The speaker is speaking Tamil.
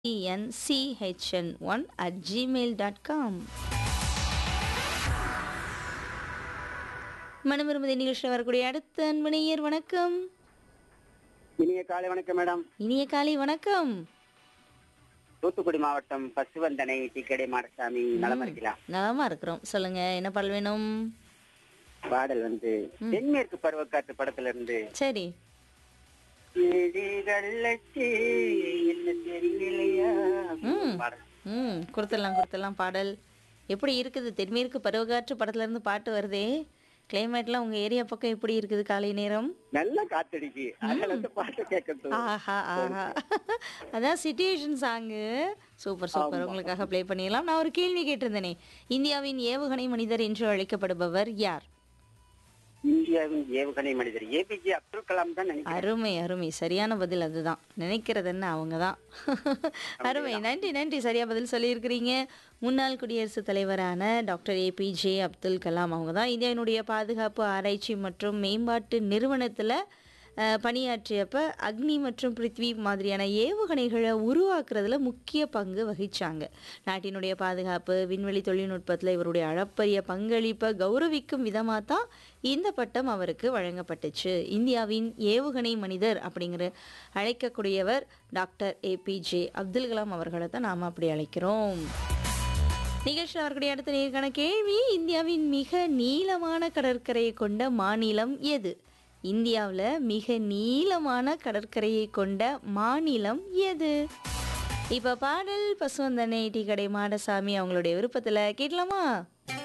என்சிஹெச்என்1 அட் ஜிமெயில் டாட் காம் மனமிரும்புதை நிகழ்ச்சியில் வரக்கூடிய அடுத்த அன்பு நேயர் வணக்கம் இனிய காலை வணக்கம் மேடம் இனிய காலை வணக்கம் தூத்துக்குடி மாவட்டம் பசுவந்தனை டிக்கடை மாடசாமி நலமா இருக்கலாம் நலமா இருக்கிறோம் சொல்லுங்க என்ன பாடல் வேணும் பாடல் வந்து தென்மேற்கு பருவக்காற்று படத்துல இருந்து சரி கிளிகளச்சி என்ன தெரியலையா ம். பாடல் ம் கொடுத்துடலாம் கொடுத்துடலாம் பாடல் எப்படி இருக்குது தென்மேற்கு பருவகாற்று படத்துல இருந்து பாட்டு வருதே கிளைமேட்லாம் உங்க ஏரியா பக்கம் எப்படி இருக்குது காலை நேரம் நல்ல காத்தடிக்கு அதுல இருந்து பாட்டு கேட்கறது ஆஹா ஆஹா அதான் சிச்சுவேஷன் சாங்கு சூப்பர் சூப்பர் உங்களுக்காக ப்ளே பண்ணிடலாம் நான் ஒரு கேள்வி கேட்டிருந்தேனே இந்தியாவின் ஏவுகணை மனிதர் என்று அழைக்கப்படுபவர் யார் இந்தியாவின் ஏவுகணை மனிதர் ஏபிஜே அப்துல் கலாம் தான் நினைக்கிறேன் அருமை அருமை சரியான பதில் அதுதான் நினைக்கிறது என்ன அவங்க தான் அருமை நன்றி நன்றி சரியா பதில் சொல்லியிருக்கிறீங்க முன்னாள் குடியரசுத் தலைவரான டாக்டர் ஏபிஜே அப்துல் கலாம் அவங்க தான் இந்தியாவினுடைய பாதுகாப்பு ஆராய்ச்சி மற்றும் மேம்பாட்டு நிறுவனத்தில் பணியாற்றியப்ப அக்னி மற்றும் பிருத்வி மாதிரியான ஏவுகணைகளை உருவாக்குறதுல முக்கிய பங்கு வகிச்சாங்க நாட்டினுடைய பாதுகாப்பு விண்வெளி தொழில்நுட்பத்தில் இவருடைய அளப்பரிய பங்களிப்பை கௌரவிக்கும் விதமாக தான் இந்த பட்டம் அவருக்கு வழங்கப்பட்டுச்சு இந்தியாவின் ஏவுகணை மனிதர் அப்படிங்கிற அழைக்கக்கூடியவர் டாக்டர் ஏபிஜே அப்துல் கலாம் அவர்களை தான் நாம் அப்படி அழைக்கிறோம் நிகழ்ச்சியில் அவர்களுடைய அடுத்த நேர்காண கேள்வி இந்தியாவின் மிக நீளமான கடற்கரையை கொண்ட மாநிலம் எது இந்தியாவில் மிக நீளமான கடற்கரையை கொண்ட மாநிலம் எது இப்போ பாடல் பசுவந்தனை டீ கடை மாடசாமி அவங்களுடைய விருப்பத்தில் கேட்கலாமா